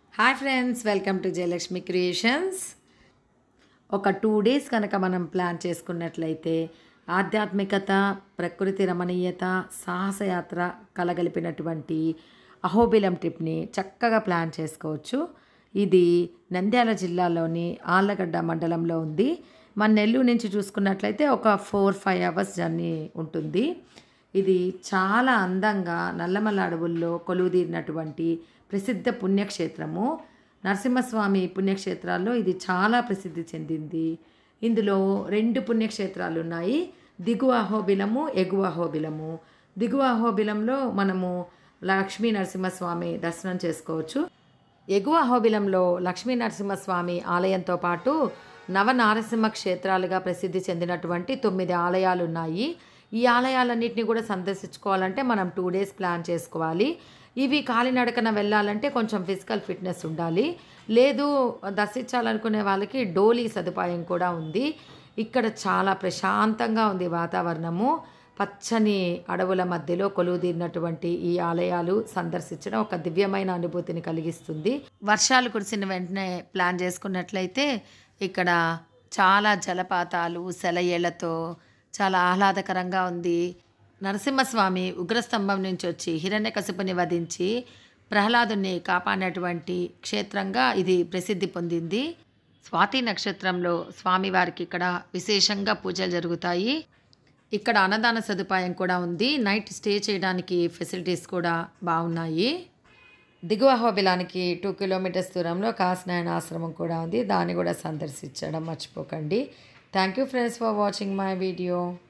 hi friends welcome to Jayalakshmi creations ఒక two days కనుక మనం ప్లాన్ చేసుకున్నట్లయితే ఆధ్యాత్మికత ప్రకృతి రమణీయత సాహసయాత్ర కలగలిపినటువంటి అహోబిలం ట్రిప్ని చక్కగా ప్లాన్ చేసుకోవచ్చు ఇది నంద్యాల జిల్లాలోని ఆళ్ళగడ్డ మండలంలో ఉంది మన నెల్లూరు నుంచి చూసుకున్నట్లయితే ఒక ఫోర్ ఫైవ్ అవర్స్ జర్నీ ఉంటుంది ఇది చాలా అందంగా నల్లమల్ల అడవుల్లో కొలువుదీరినటువంటి ప్రసిద్ధ పుణ్యక్షేత్రము నరసింహస్వామి పుణ్యక్షేత్రాల్లో ఇది చాలా ప్రసిద్ధి చెందింది ఇందులో రెండు పుణ్యక్షేత్రాలు ఉన్నాయి దిగువ అహోబిలము ఎగువ అహోబిలము దిగువ అహోబిలంలో మనము లక్ష్మీ నరసింహస్వామి దర్శనం చేసుకోవచ్చు ఎగువ అహోబిలంలో లక్ష్మీ నరసింహస్వామి ఆలయంతో పాటు నవనారసింహ క్షేత్రాలుగా ప్రసిద్ధి చెందినటువంటి తొమ్మిది ఆలయాలు ఉన్నాయి ఈ ఆలయాలన్నింటినీ కూడా సందర్శించుకోవాలంటే మనం టూ డేస్ ప్లాన్ చేసుకోవాలి ఇవి కాలినడకన వెళ్ళాలంటే కొంచెం ఫిజికల్ ఫిట్నెస్ ఉండాలి లేదు దర్శించాలనుకునే వాళ్ళకి డోలీ సదుపాయం కూడా ఉంది ఇక్కడ చాలా ప్రశాంతంగా ఉంది వాతావరణము పచ్చని అడవుల మధ్యలో కొలువుదీరినటువంటి ఈ ఆలయాలు సందర్శించడం ఒక దివ్యమైన అనుభూతిని కలిగిస్తుంది వర్షాలు కురిసిన వెంటనే ప్లాన్ చేసుకున్నట్లయితే ఇక్కడ చాలా జలపాతాలు సెలయేళ్లతో చాలా ఆహ్లాదకరంగా ఉంది నరసింహస్వామి ఉగ్రస్తంభం నుంచి వచ్చి హిరణ్యకశిపుని వధించి ప్రహ్లాదుని కాపాడినటువంటి క్షేత్రంగా ఇది ప్రసిద్ధి పొందింది స్వాతి నక్షత్రంలో స్వామివారికి ఇక్కడ విశేషంగా పూజలు జరుగుతాయి ఇక్కడ అన్నదాన సదుపాయం కూడా ఉంది నైట్ స్టే చేయడానికి ఫెసిలిటీస్ కూడా బాగున్నాయి దిగువ హోబిలానికి టూ కిలోమీటర్స్ దూరంలో కాసినాయన ఆశ్రమం కూడా ఉంది దాన్ని కూడా సందర్శించడం మర్చిపోకండి thank you friends for watching my video